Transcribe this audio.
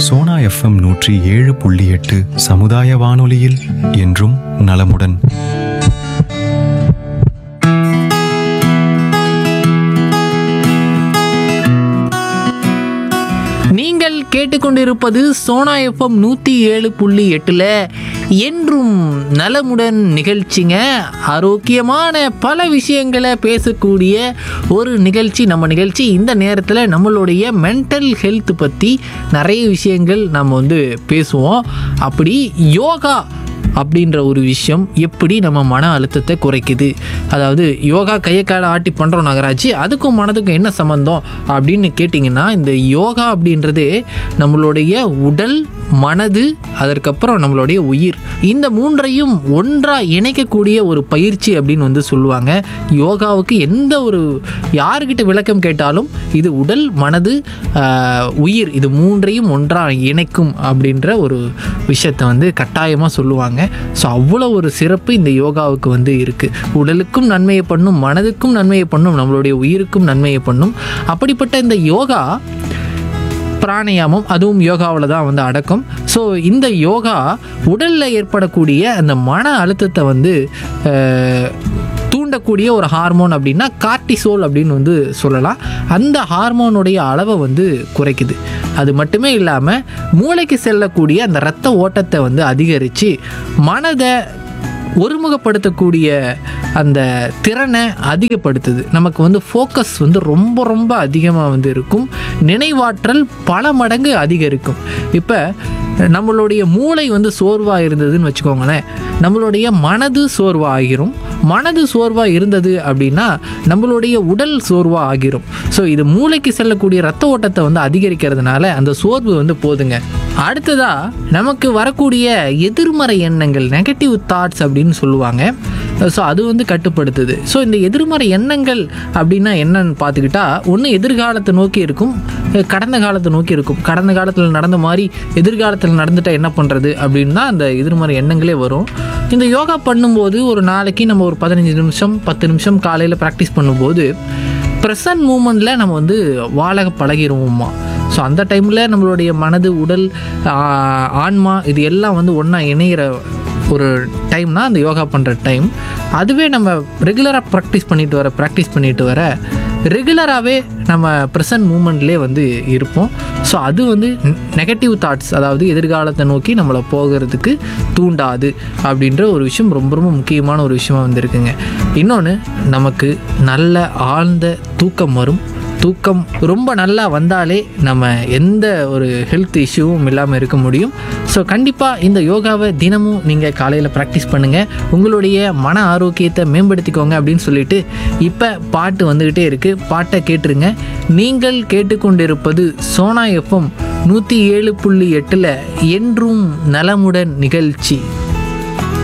Sona FM நூற்றி ஏழு புள்ளி எட்டு சமுதாய வானொலியில் என்றும் நலமுடன் நீங்கள் கேட்டுக்கொண்டிருப்பது சோனா எஃப்எம் நூற்றி ஏழு புள்ளி எட்டில் என்றும் நலமுடன் நிகழ்ச்சிங்க ஆரோக்கியமான பல விஷயங்களை பேசக்கூடிய ஒரு நிகழ்ச்சி நம்ம நிகழ்ச்சி இந்த நேரத்தில் நம்மளுடைய மென்டல் ஹெல்த் பற்றி நிறைய விஷயங்கள் நம்ம வந்து பேசுவோம் அப்படி யோகா அப்படின்ற ஒரு விஷயம் எப்படி நம்ம மன அழுத்தத்தை குறைக்குது அதாவது யோகா கையை காலை ஆட்டி பண்ணுறோம் நகராட்சி அதுக்கும் மனதுக்கும் என்ன சம்மந்தம் அப்படின்னு கேட்டிங்கன்னா இந்த யோகா அப்படின்றது நம்மளுடைய உடல் மனது அதற்கப்புறம் நம்மளுடைய உயிர் இந்த மூன்றையும் ஒன்றாக இணைக்கக்கூடிய ஒரு பயிற்சி அப்படின்னு வந்து சொல்லுவாங்க யோகாவுக்கு எந்த ஒரு யாருக்கிட்ட விளக்கம் கேட்டாலும் இது உடல் மனது ஆஹ், உயிர் இது மூன்றையும் ஒன்றாக இணைக்கும் அப்படின்ற ஒரு விஷயத்தை வந்து கட்டாயமாக சொல்லுவாங்க ஸோ அவ்வளோ ஒரு சிறப்பு இந்த யோகாவுக்கு வந்து இருக்குது உடலுக்கும் நன்மையை பண்ணும் மனதுக்கும் நன்மையை பண்ணும் நம்மளுடைய உயிருக்கும் நன்மையை பண்ணும் அப்படிப்பட்ட இந்த யோகா பிராணாயாமம் அதுவும் யோகாவில் தான் வந்து அடக்கம் ஸோ இந்த யோகா உடலில் ஏற்படக்கூடிய அந்த மன அழுத்தத்தை வந்து அஹ், தூண்டக்கூடிய ஒரு ஹார்மோன் அப்படின்னா கார்டிசோல் அப்படின்னு வந்து சொல்லலாம் அந்த ஹார்மோனுடைய அளவை வந்து குறைக்குது அது மட்டுமே இல்லாமல் மூளைக்கு செல்லக்கூடிய அந்த இரத்த ஓட்டத்தை வந்து அதிகரித்து மனதை ஒருமுகப்படுத்தக்கூடிய அந்த திறனை அதிகப்படுத்துது நமக்கு வந்து ஃபோக்கஸ் வந்து ரொம்ப ரொம்ப அதிகமாக வந்து இருக்கும் நினைவாற்றல் பல மடங்கு அதிகரிக்கும் இப்போ நம்மளுடைய மூளை வந்து சோர்வாக இருந்ததுன்னு வச்சுக்கோங்களேன் நம்மளுடைய மனது சோர்வாக ஆகிரும் மனது சோர்வாக இருந்தது அப்படின்னா நம்மளுடைய உடல் சோர்வாக ஆகிரும் ஸோ இது மூளைக்கு செல்லக்கூடிய ரத்த ஓட்டத்தை வந்து அதிகரிக்கிறதுனால அந்த சோர்வு வந்து போதுங்க அடுத்ததா நமக்கு வரக்கூடிய எதிர்மறை எண்ணங்கள் நெகட்டிவ் தாட்ஸ் அப்படின்னு சொல்லுவாங்க ஸோ அது வந்து கட்டுப்படுத்துது ஸோ இந்த எதிர்மறை எண்ணங்கள் அப்படின்னா என்னன்னு பார்த்துக்கிட்டா ஒன்று எதிர்காலத்தை நோக்கி இருக்கும் அஹ் கடந்த காலத்தை நோக்கி இருக்கும் கடந்த காலத்தில் நடந்த மாதிரி எதிர்காலத்தில் நடந்துட்டா என்ன பண்ணுறது அப்படின்னு தான் அந்த எதிர்மறை எண்ணங்களே வரும் இந்த யோகா பண்ணும்போது ஒரு நாளைக்கு நம்ம ஒரு பதினஞ்சு நிமிஷம் பத்து நிமிஷம் காலையில் ப்ராக்டிஸ் பண்ணும்போது ப்ரெசன்ட் மூமெண்ட்டில் நம்ம வந்து வாழ பழகிடுவோமா ஸோ அந்த டைமில் நம்மளுடைய மனது உடல் ஆ- ஆன்மா இது எல்லாம் வந்து ஒன்றா இணைகிற ஒரு டைம்னா அந்த யோகா பண்ணுற டைம் அதுவே நம்ம ரெகுலராக ப்ராக்டிஸ் பண்ணிட்டு வர ப்ராக்டிஸ் பண்ணிட்டு வர ரெகுலராகவே நம்ம ப்ரெசன்ட் மூமெண்ட்லேயே வந்து இருப்போம் ஸோ அது வந்து நெகட்டிவ் தாட்ஸ் அதாவது எதிர்காலத்தை நோக்கி நம்மளை போகிறதுக்கு தூண்டாது அப்படின்ற ஒரு விஷயம் ரொம்ப ரொம்ப முக்கியமான ஒரு விஷயமா வந்திருக்குங்க இன்னொன்று நமக்கு நல்ல ஆழ்ந்த தூக்கம் வரும் தூக்கம் ரொம்ப நல்லா வந்தாலே நம்ம எந்த ஒரு ஹெல்த் இஷ்யூவும் இல்லாமல் இருக்க முடியும் ஸோ கண்டிப்பாக இந்த யோகாவை தினமும் நீங்கள் காலையில் ப்ராக்டிஸ் பண்ணுங்கள் உங்களுடைய மன ஆரோக்கியத்தை மேம்படுத்திக்கோங்க அப்படின்னு சொல்லிட்டு இப்போ பாட்டு வந்துக்கிட்டே இருக்குது பாட்டை கேட்டுருங்க நீங்கள் கேட்டுக்கொண்டிருப்பது சோனா எஃப்எம் நூற்றி ஏழு புள்ளி எட்டில் என்றும் நலமுடன் நிகழ்ச்சி